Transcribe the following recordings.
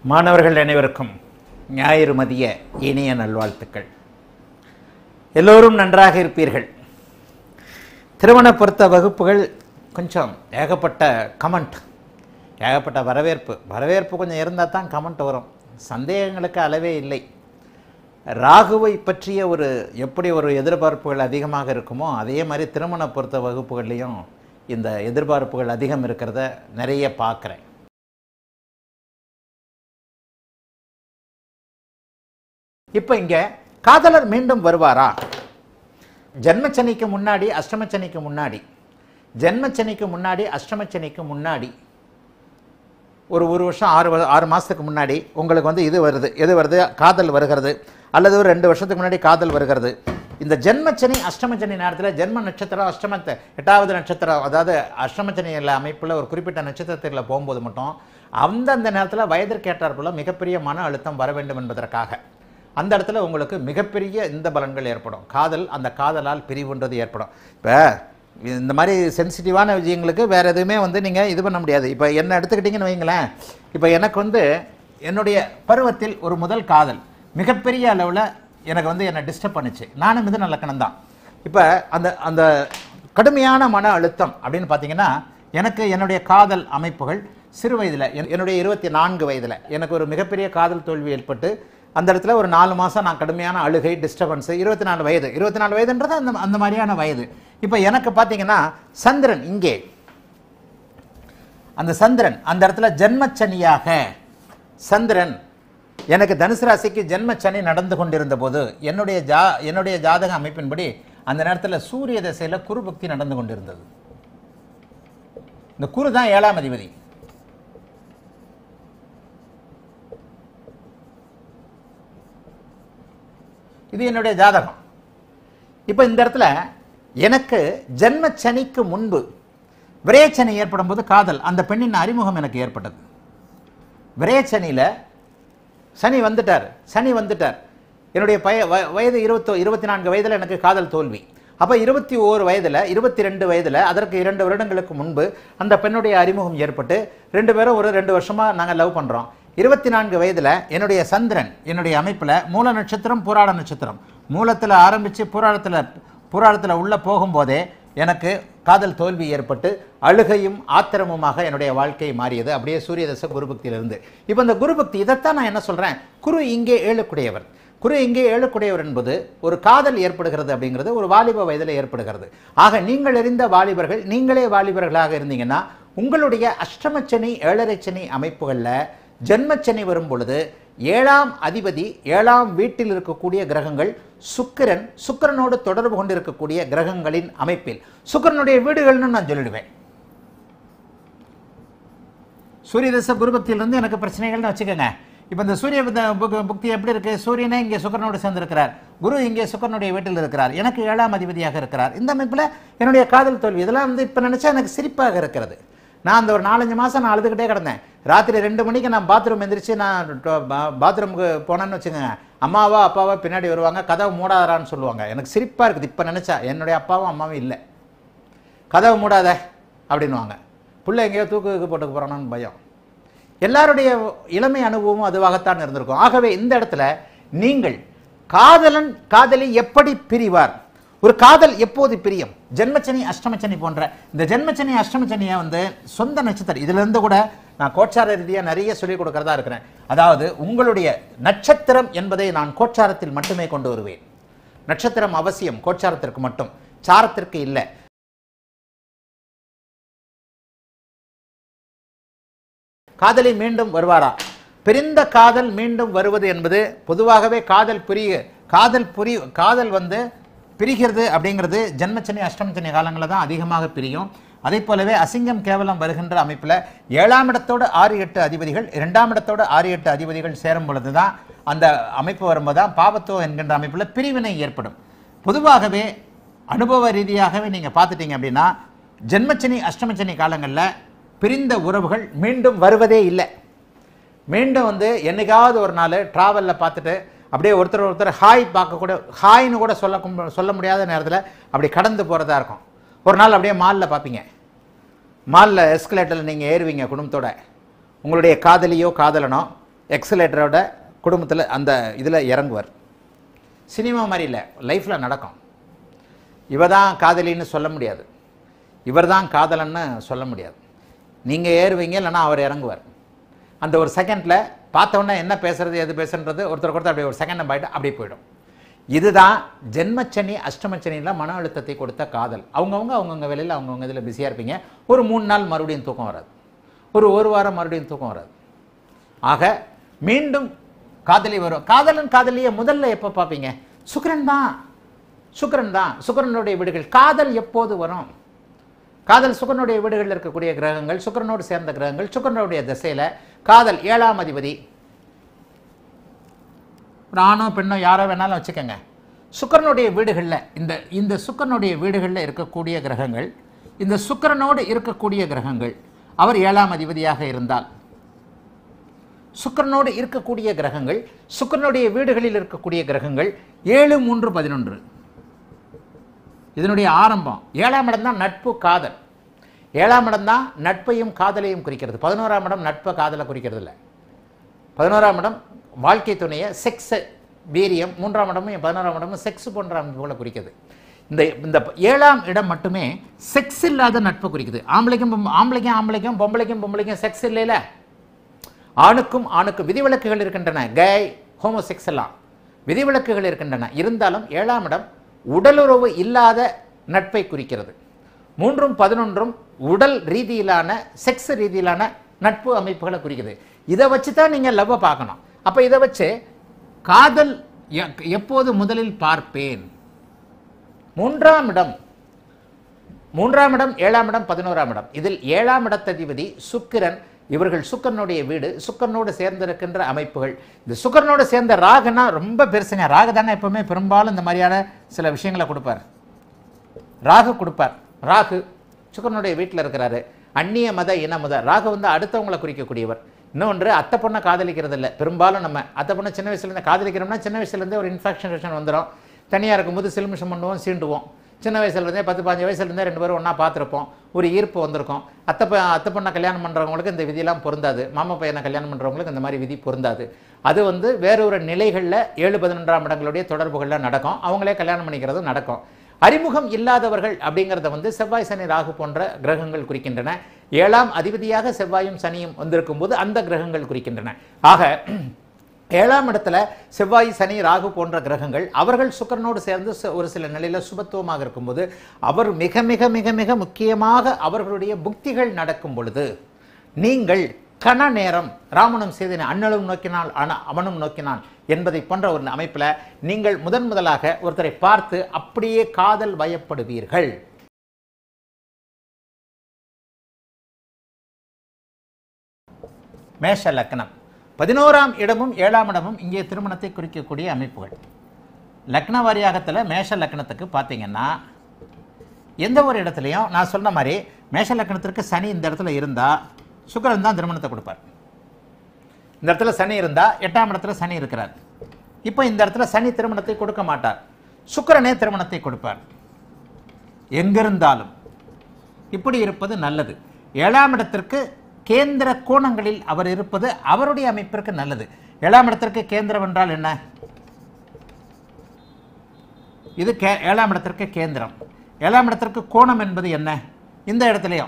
மாணவர்கள் அனைவருக்கும் ஞாயிறு மதிய இனிய நல்வாழ்த்துக்கள் எல்லோரும் நன்றாக இருப்பீர்கள் திருமண பொருத்த வகுப்புகள் கொஞ்சம் ஏகப்பட்ட கமெண்ட் ஏகப்பட்ட வரவேற்பு வரவேற்பு கொஞ்சம் இருந்தால் தான் கமெண்ட் வரும் சந்தேகங்களுக்கு அளவே இல்லை ராகுவை பற்றிய ஒரு எப்படி ஒரு எதிர்பார்ப்புகள் அதிகமாக இருக்குமோ அதே மாதிரி திருமண பொருத்த வகுப்புகள்லேயும் இந்த எதிர்பார்ப்புகள் அதிகம் இருக்கிறத நிறைய பார்க்குறேன் இப்போ இங்கே காதலர் மீண்டும் வருவாரா ஜென்மச்சனிக்கு முன்னாடி அஷ்டமச்சனிக்கு முன்னாடி ஜென்மச்சனிக்கு முன்னாடி அஷ்டமச்சனிக்கு முன்னாடி ஒரு ஒரு வருஷம் ஆறு வ- ஆறு மாதத்துக்கு முன்னாடி உங்களுக்கு வந்து இது வருது எது வருது காதல் வருகிறது அல்லது ஒரு ரெண்டு வருஷத்துக்கு முன்னாடி காதல் வருகிறது இந்த ஜென்மச்சனி அஷ்டமச்சனி நேரத்தில் ஜென்ம நட்சத்திரம் அஷ்டமத்தை எட்டாவது நட்சத்திரம் அதாவது அஷ்டமச்சனியில் அமைப்பில் ஒரு குறிப்பிட்ட நட்சத்திரத்தில் போகும்போது மட்டும் அந்தந்த நேரத்தில் வயதிற்கு ஏற்றாற்போல மிகப்பெரிய மன அழுத்தம் வர வேண்டும் என்பதற்காக அந்த இடத்துல உங்களுக்கு மிகப்பெரிய இந்த பலன்கள் ஏற்படும் காதல் அந்த காதலால் பிரிவுன்றது ஏற்படும் இப்போ இந்த மாதிரி சென்சிட்டிவான விஷயங்களுக்கு வேறு எதுவுமே வந்து நீங்கள் இது பண்ண முடியாது இப்போ என்ன எடுத்துக்கிட்டிங்கன்னு வைங்களேன் இப்போ எனக்கு வந்து என்னுடைய பருவத்தில் ஒரு முதல் காதல் மிகப்பெரிய அளவில் எனக்கு வந்து என்னை டிஸ்டர்ப் பண்ணுச்சு நானும் மிதுன லக்கணம் தான் இப்போ அந்த அந்த கடுமையான மன அழுத்தம் அப்படின்னு பார்த்தீங்கன்னா எனக்கு என்னுடைய காதல் அமைப்புகள் சிறு வயதில் என்னுடைய இருபத்தி நான்கு வயதில் எனக்கு ஒரு மிகப்பெரிய காதல் தோல்வி ஏற்பட்டு அந்த இடத்துல ஒரு நாலு மாதம் நான் கடுமையான அழுகை டிஸ்டர்பன்ஸு இருபத்தி நாலு வயது இருபத்தி நாலு வயதுன்றது அந்த அந்த மாதிரியான வயது இப்போ எனக்கு பார்த்தீங்கன்னா சந்திரன் இங்கே அந்த சந்திரன் அந்த இடத்துல ஜென்மச்சனியாக சந்திரன் எனக்கு தனுசு ராசிக்கு ஜென்மச்சனி நடந்து கொண்டிருந்த போது என்னுடைய ஜா என்னுடைய ஜாதக அமைப்பின்படி அந்த நேரத்தில் சூரிய திசையில் குரு பக்தி நடந்து கொண்டிருந்தது இந்த குரு தான் ஏழாம் அதிபதி இது என்னுடைய ஜாதகம் இப்போ இந்த இடத்துல எனக்கு ஜென்மச்சனிக்கு முன்பு விரயச்சனி ஏற்படும் போது காதல் அந்த பெண்ணின் அறிமுகம் எனக்கு ஏற்பட்டது விரயச்சனியில் சனி வந்துட்டார் சனி வந்துட்டார் என்னுடைய பய வ- வயது இருபத்தோ இருபத்தி நான்கு வயதில் எனக்கு காதல் தோல்வி அப்போ இருபத்தி ஓரு வயதில் இருபத்தி ரெண்டு வயதில் அதற்கு இரண்டு வருடங்களுக்கு முன்பு அந்த பெண்ணுடைய அறிமுகம் ஏற்பட்டு ரெண்டு பேரும் ஒரு ரெண்டு வருஷமாக நாங்கள் லவ் பண்ணுறோம் இருபத்தி நான்கு வயதில் என்னுடைய சந்திரன் என்னுடைய அமைப்பில் மூல நட்சத்திரம் பூராட நட்சத்திரம் மூலத்தில் ஆரம்பித்து பூராடத்தில் பூராடத்தில் உள்ளே போகும்போதே எனக்கு காதல் தோல்வி ஏற்பட்டு அழுகையும் ஆத்திரமுமாக என்னுடைய வாழ்க்கை மாறியது அப்படியே சூரிய தசை குருபக்தியிலிருந்து இப்போ இந்த குருபக்தி இதைத்தான் நான் என்ன சொல்கிறேன் குரு இங்கே ஏழுக்குடையவர் குரு இங்கே ஏழுக்குடையவர் என்பது ஒரு காதல் ஏற்படுகிறது அப்படிங்கிறது ஒரு வாலிப வயதில் ஏற்படுகிறது ஆக நீங்கள் எறிந்த வாலிபர்கள் நீங்களே வாலிபர்களாக இருந்தீங்கன்னா உங்களுடைய அஷ்டமச்சனி ஏழரைச்சனி அமைப்புகளில் ஜென்மச்சனி வரும் பொழுது ஏழாம் அதிபதி ஏழாம் வீட்டில் இருக்கக்கூடிய கிரகங்கள் சுக்கிரன் சுக்கிரனோடு தொடர்பு கொண்டிருக்கக்கூடிய கிரகங்களின் அமைப்பில் சுக்கிரனுடைய வீடுகள்னு நான் சொல்லிடுவேன் சூரிய தசை குருபக்தியிலிருந்து எனக்கு பிரச்சனைகள்னு வச்சுக்கோங்க இப்போ இந்த சூரிய புத்த- புக்- புக்தி எப்படி இருக்கு சூரியனே இங்கே சுக்கரனோடு சேர்ந்திருக்கிறார் குரு இங்கே சுக்கரனுடைய வீட்டில் இருக்கிறார் எனக்கு ஏழாம் அதிபதியாக இருக்கிறார் இந்த அமைப்பில் என்னுடைய காதல் தோல்வி இதெல்லாம் வந்து இப்போ நினச்சா எனக்கு சிரிப்பாக இருக்கிறது நான் அந்த ஒரு நாலஞ்சு மாதம் நான் அழுதுகிட்டே கிடந்தேன் ராத்திரி ரெண்டு மணிக்கு நான் பாத்ரூம் எந்திரிச்சு நான் டொ- பா- பாத்ரூமுக்கு போனேன்னு வச்சுக்கோங்க அம்மாவா அப்பாவா பின்னாடி வருவாங்க கதவு மூடாதாரான்னு சொல்லுவாங்க எனக்கு சிரிப்பாக இருக்குது இப்போ நினச்சா என்னுடைய அப்பாவும் அம்மாவும் இல்லை கதவை மூடாத அப்படின்னுவாங்க புள்ள எங்கேயோ தூக்கு போட்டுக்கு போகிறானு பயம் எல்லாருடைய இளமை அனுபவமும் அதுவாகத்தான் இருந்திருக்கும் ஆகவே இந்த இடத்துல நீங்கள் காதலன் காதலி எப்படி பிரிவார் ஒரு காதல் எப்போது பிரியும் ஜென்மச்சனி அஷ்டமச்சனி போன்ற இந்த ஜென்மச்சனி அஷ்டமச்சனியை வந்து சொந்த நட்சத்திரம் இதுல இருந்து கூட நான் கோச்சார ரீதியாக நிறைய சொல்லிக் கொடுக்கறதா இருக்கிறேன் அதாவது உங்களுடைய நட்சத்திரம் என்பதை நான் கோச்சாரத்தில் மட்டுமே கொண்டு வருவேன் நட்சத்திரம் அவசியம் கோச்சாரத்திற்கு மட்டும் சாரத்திற்கு இல்லை காதலி மீண்டும் வருவாரா பிரிந்த காதல் மீண்டும் வருவது என்பது பொதுவாகவே காதல் புரிய காதல் புரி காதல் வந்து பிரிகிறது அப்படிங்கிறது ஜென்மச்சனி அஷ்டமச்சனி காலங்களில் தான் அதிகமாக பிரியும் அதே போலவே அசிங்கம் கேவலம் வருகின்ற அமைப்பில் ஏழாம் இடத்தோடு ஆறு எட்டு அதிபதிகள் இரண்டாம் இடத்தோடு ஆறு எட்டு அதிபதிகள் சேரும் பொழுது தான் அந்த அமைப்பு வரும்போது தான் பாவத்தோ என்கின்ற அமைப்பில் பிரிவினை ஏற்படும் பொதுவாகவே அனுபவ ரீதியாகவே நீங்கள் பார்த்துட்டீங்க அப்படின்னா ஜென்மச்சனி அஷ்டமச்சனி காலங்களில் பிரிந்த உறவுகள் மீண்டும் வருவதே இல்லை மீண்டும் வந்து என்னைக்காவது ஒரு நாள் ட்ராவலில் பார்த்துட்டு அப்படியே ஒருத்தர் ஒருத்தர் ஹாய் பார்க்க கூட ஹாய்னு கூட சொல்ல கும்- சொல்ல முடியாத நேரத்தில் அப்படி கடந்து போகிறதா இருக்கும் ஒரு நாள் அப்படியே மாலில் பார்ப்பீங்க மாலில் எஸ்கலேட்டரில் நீங்கள் ஏறுவீங்க குடும்பத்தோட உங்களுடைய காதலியோ காதலனோ எக்ஸலேட்டரோட குடும்பத்தில் அந்த இதில் இறங்குவார் சினிமா மாதிரி இல்லை லைஃப்பில் நடக்கும் இவ தான் காதலின்னு சொல்ல முடியாது இவர் தான் காதலன்னு சொல்ல முடியாது நீங்கள் ஏறுவீங்க இல்லைன்னா அவர் இறங்குவார் அந்த ஒரு செகண்டில் பார்த்தோன்னே என்ன பேசுறது எது பேசுன்றது ஒருத்தர் ஒருத்தர் அப்படியே ஒரு செகண்ட் போயிட்டு அப்படியே போயிடும் இதுதான் ஜென்மச்சனி அஷ்டமச்சனியில் மன அழுத்தத்தை கொடுத்த காதல் அவங்கவுங்க அவங்கவுங்க வேலையில் அவங்கவுங்க இதில் பிஸியாக இருப்பீங்க ஒரு மூணு நாள் மறுபடியும் தூக்கம் வராது ஒரு ஒரு வாரம் மறுபடியும் தூக்கம் வராது ஆக மீண்டும் காதலி வரும் காதலன் காதலியை முதல்ல எப்போ பார்ப்பீங்க சுக்கிரன் தான் சுக்கிரன் தான் சுக்கிரனுடைய வீடுகள் காதல் எப்போது வரும் காதல் சுக்கரனுடைய வீடுகளில் இருக்கக்கூடிய கிரகங்கள் சுக்கிரனோடு சேர்ந்த கிரகங்கள் சுக்கிரனுடைய திசையில் காதல் ஏழாம் அதிபதி ஒரு ஆணோ பெண்ணோ யாரோ வேணாலும் வச்சுக்கோங்க சுக்கிரனுடைய வீடுகளில் இந்த இந்த சுக்கிரனுடைய வீடுகளில் இருக்கக்கூடிய கிரகங்கள் இந்த சுக்கிரனோடு இருக்கக்கூடிய கிரகங்கள் அவர் ஏழாம் அதிபதியாக இருந்தால் சுக்கிரனோடு இருக்கக்கூடிய கிரகங்கள் சுக்கிரனுடைய வீடுகளில் இருக்கக்கூடிய கிரகங்கள் ஏழு மூன்று பதினொன்று இதனுடைய ஆரம்பம் ஏழாம் இடம் தான் நட்பு காதல் ஏழாம் இடம் தான் நட்பையும் காதலையும் குறிக்கிறது பதினோராம் இடம் நட்பை காதலை குறிக்கிறது இல்லை பதினோராம் இடம் வாழ்க்கை துணையை செக்ஸ் வீரியம் மூன்றாம் இடமும் பதினோராம் இடமும் செக்ஸ் போன்ற அமைப்புகளை குறிக்குது இந்த இந்த ஏழாம் இடம் மட்டுமே செக்ஸ் இல்லாத நட்பை குறிக்குது ஆம்பளைக்கும் பொம்- ஆம்பளைக்கும் ஆம்பளைக்கும் பொம்பளைக்கும் பொம்பளைக்கும் செக்ஸ் இல்லைல்ல ஆணுக்கும் ஆணுக்கும் விதிவிலக்குகள் இருக்கின்றன கை ஹோமோசெக்ஸ் எல்லாம் விதிவிலக்குகள் இருக்கின்றன இருந்தாலும் ஏழாம் இடம் உடலுறவு இல்லாத நட்பை குறிக்கிறது மூன்றும் பதினொன்றும் உடல் ரீதியிலான செக்ஸ் ரீதியிலான நட்பு அமைப்புகளை குறிக்குது இதை வச்சு தான் நீங்கள் லவ்வை பார்க்கணும் அப்போ இதை வச்சு காதல் எ- எப்போது முதலில் பார்ப்பேன் மூன்றாம் இடம் மூன்றாம் இடம் ஏழாம் இடம் பதினோராம் இடம் இதில் ஏழாம் இடத்ததிபதி சுக்கிரன் இவர்கள் சுக்கரனுடைய வீடு சுக்கரனோடு சேர்ந்திருக்கின்ற அமைப்புகள் இந்த சுக்கரனோடு சேர்ந்த ராகுனா ரொம்ப பெருசுங்க ராகு தானே எப்பவுமே பெரும்பாலும் இந்த மாதிரியான சில விஷயங்களை கொடுப்பார் ராகு கொடுப்பார் ராகு சுக்கரனுடைய வீட்டில் இருக்கிறாரு அந்நிய மத இன மத ராகு வந்து அடுத்தவங்களை குறிக்கக்கூடியவர் இன்னொன்று அத்தை பொண்ணை காதலிக்கிறது இல்லை பெரும்பாலும் நம்ம அத்தை பொண்ணை சின்ன வயசுலேருந்து காதலிக்கிறோம்னா சின்ன வயசுலேருந்தே ஒரு இன்ஃபெக்ஷன் வந்துடும் தனியாக இருக்கும்போது சிலுமிஷம் பண்ணுவோம் சீண்டுவோம் சின்ன வயசுலேருந்தே பத்து பாஞ்சு வயசுலேருந்தே ரெண்டு பேரும் ஒன்றா பார்த்துருப்போம் ஒரு ஈர்ப்பு வந்திருக்கும் அத்தை ப அத்தை பொண்ணை கல்யாணம் பண்ணுறவங்களுக்கு இந்த விதியெல்லாம் பொருந்தாது மாமா பையனை கல்யாணம் பண்ணுறவங்களுக்கு இந்த மாதிரி விதி பொருந்தாது அது வந்து வேறொரு நிலைகளில் ஏழு பதினொன்றாம் இடங்களுடைய தொடர்புகளில் நடக்கும் அவங்களே கல்யாணம் பண்ணிக்கிறது நடக்கும் அறிமுகம் இல்லாதவர்கள் அப்படிங்கிறத வந்து செவ்வாய் சனி ராகு போன்ற கிரகங்கள் குறிக்கின்றன ஏழாம் அதிபதியாக செவ்வாயும் சனியும் வந்திருக்கும் போது அந்த கிரகங்கள் குறிக்கின்றன ஆக ஏழாம் இடத்துல செவ்வாய் சனி ராகு போன்ற கிரகங்கள் அவர்கள் சுக்கிரனோடு சேர்ந்து ச- ஒரு சில நிலையில சுபத்துவமாக இருக்கும்போது அவர் மிக மிக மிக மிக முக்கியமாக அவர்களுடைய புக்திகள் நடக்கும் பொழுது நீங்கள் கண நேரம் ராமனும் சீதனை அண்ணலும் நோக்கினால் அன அவனும் நோக்கினான் என்பதை போன்ற ஒரு அமைப்பில் நீங்கள் முதன் முதலாக ஒருத்தரை பார்த்து அப்படியே காதல் வயப்படுவீர்கள் மேஷ லக்னம் பதினோராம் இடமும் ஏழாம் இடமும் இங்கே திருமணத்தை குறிக்கக்கூடிய அமைப்புகள் லக்ன வாரியாகத்தில் மேஷ லக்னத்துக்கு பார்த்தீங்கன்னா எந்த ஒரு இடத்துலையும் நான் சொன்ன மாதிரி மேஷ லக்னத்திற்கு சனி இந்த இடத்துல இருந்தால் சுக்கிரன் தான் திருமணத்தை கொடுப்பார் இந்த இடத்துல சனி இருந்தால் எட்டாம் இடத்துல சனி இருக்கிறார் இப்போ இந்த இடத்துல சனி திருமணத்தை கொடுக்க மாட்டார் சுக்கிரனே திருமணத்தை கொடுப்பார் எங்கிருந்தாலும் இப்படி இருப்பது நல்லது ஏழாம் இடத்திற்கு கேந்திர கோணங்களில் அவர் இருப்பது அவருடைய அமைப்பிற்கு நல்லது ஏழாம் இடத்திற்கு கேந்திரம் என்றால் என்ன இது கே ஏழாம் இடத்திற்கு கேந்திரம் ஏழாம் இடத்திற்கு கோணம் என்பது என்ன இந்த இடத்துலையும்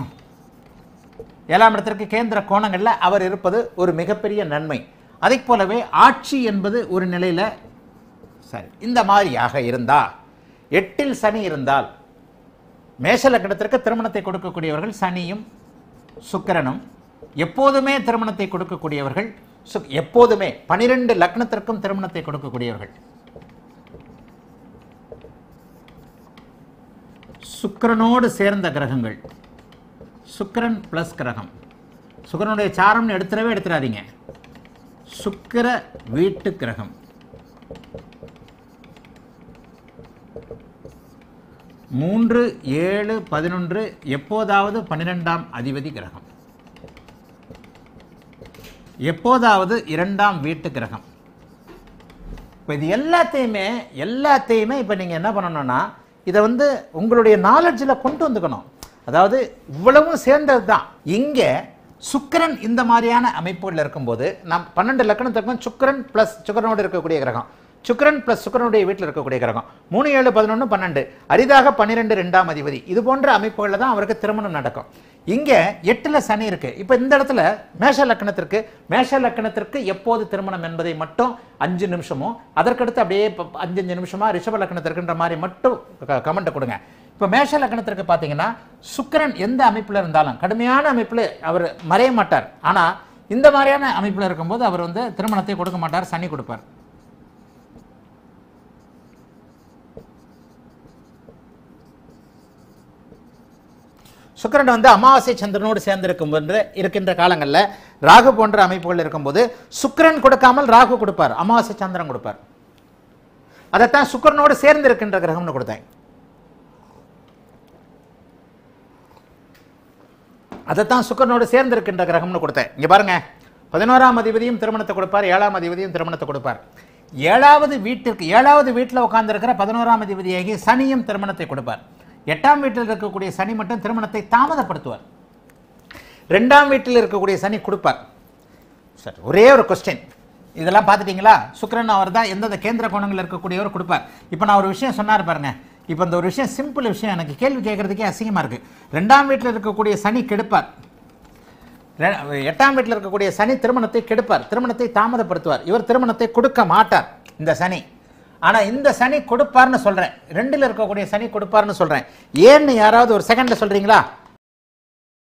ஏழாம் இடத்திற்கு கேந்திர கோணங்களில் அவர் இருப்பது ஒரு மிகப்பெரிய நன்மை அதைப் போலவே ஆட்சி என்பது ஒரு நிலையில் சரி இந்த மாதிரியாக இருந்தா எட்டில் சனி இருந்தால் மேஷ லக்னத்திற்கு திருமணத்தை கொடுக்கக்கூடியவர்கள் சனியும் சுக்கிரனும் எப்போதுமே திருமணத்தை கொடுக்கக்கூடியவர்கள் சுக்- எப்போதுமே பனிரெண்டு லக்னத்திற்கும் திருமணத்தை கொடுக்கக்கூடியவர்கள் சுக்கிரனோடு சேர்ந்த கிரகங்கள் சுக்கிரன் பிளஸ் கிரகம் சுக்கிரனுடைய சாரம்னு எடுத்துடவே எடுத்துடாதீங்க சுக்கிர வீட்டு கிரகம் மூன்று ஏழு பதினொன்று எப்போதாவது பன்னிரெண்டாம் அதிபதி கிரகம் எப்போதாவது இரண்டாம் வீட்டு கிரகம் இப்போ இது எல்லாத்தையுமே எல்லாத்தையுமே இப்போ நீங்கள் என்ன பண்ணணும்னா இதை வந்து உங்களுடைய நாலெட்ஜில் கொண்டு வந்துக்கணும் அதாவது இவ்வளவும் சேர்ந்தது தான் இங்கே சுக்கிரன் இந்த மாதிரியான அமைப்புகள் இருக்கும்போது நாம் பன்னெண்டு லக்கணத்துக்கும் சுக்கிரன் ப்ளஸ் சுக்கிரனோடு இருக்கக்கூடிய கிரகம் சுக்கிரன் ப்ளஸ் சுக்கிரனுடைய வீட்டில் இருக்கக்கூடிய கிரகம் மூணு ஏழு பதினொன்று பன்னெண்டு அரிதாக பன்னிரெண்டு ரெண்டாம் அதிபதி இது போன்ற அமைப்புகளில் தான் அவருக்கு திருமணம் நடக்கும் இங்கே எட்டில் சனி இருக்கு இப்போ இந்த இடத்துல மேஷ லக்கணத்திற்கு மேஷ லக்கணத்திற்கு எப்போது திருமணம் என்பதை மட்டும் அஞ்சு நிமிஷமும் அதற்கடுத்து அப்படியே ப- அஞ்சு அஞ்சு நிமிஷமா ரிஷப லக்கணத்திற்குன்ற மாதிரி மட்டும் கமெண்ட் கொடுங்க இப்போ மேஷ லக்கணத்திற்கு பார்த்தீங்கன்னா சுக்கிரன் எந்த அமைப்பில் இருந்தாலும் கடுமையான அமைப்பில் அவர் மறைய மாட்டார் ஆனால் இந்த மாதிரியான அமைப்பில் இருக்கும்போது அவர் வந்து திருமணத்தை கொடுக்க மாட்டார் சனி கொடுப்பார் சுக்கிரன் வந்து அமாவாசை சந்திரனோடு சேர்ந்து இருக்கும் போது இருக்கின்ற காலங்களில் ராகு போன்ற அமைப்புகள் இருக்கும்போது சுக்கிரன் கொடுக்காமல் ராகு கொடுப்பார் அமாவாசை சந்திரன் கொடுப்பார் அதைத்தான் சுக்கிரனோடு சேர்ந்து இருக்கின்ற கிரகம்னு கொடுத்தேன் அதைத்தான் சுக்கிரனோடு சேர்ந்து இருக்கின்ற கிரகம்னு கொடுத்தேன் இங்க பாருங்க பதினோராம் அதிபதியும் திருமணத்தை கொடுப்பார் ஏழாம் அதிபதியும் திருமணத்தை கொடுப்பார் ஏழாவது வீட்டிற்கு ஏழாவது வீட்டில் உட்கார்ந்திருக்கிற பதினோராம் அதிபதியாகி சனியும் திருமணத்தை கொடுப்பார் எட்டாம் வீட்டில் இருக்கக்கூடிய சனி மட்டும் திருமணத்தை தாமதப்படுத்துவார் ரெண்டாம் வீட்டில் இருக்கக்கூடிய சனி கொடுப்பார் சரி ஒரே ஒரு கொஸ்டின் இதெல்லாம் பார்த்துட்டீங்களா சுக்கிரன் அவர் தான் எந்தெந்த கேந்திர கோணங்கள் இருக்கக்கூடியவர் கொடுப்பார் இப்போ நான் ஒரு விஷயம் சொன்னார் பாருங்க இப்போ இந்த ஒரு விஷயம் சிம்பிள் விஷயம் எனக்கு கேள்வி கேட்கறதுக்கே அசிங்கமாக இருக்கு ரெண்டாம் வீட்டில் இருக்கக்கூடிய சனி கெடுப்பார் ரெ- எட்டாம் வீட்டில் இருக்கக்கூடிய சனி திருமணத்தை கெடுப்பார் திருமணத்தை தாமதப்படுத்துவார் இவர் திருமணத்தை கொடுக்க மாட்டார் இந்த சனி ஆனா இந்த சனி கொடுப்பார்னு சொல்றேன் ரெண்டுல இருக்கக்கூடிய சனி கொடுப்பார்னு சொல்றேன் ஏன்னு யாராவது ஒரு செகண்ட்ல சொல்றீங்களா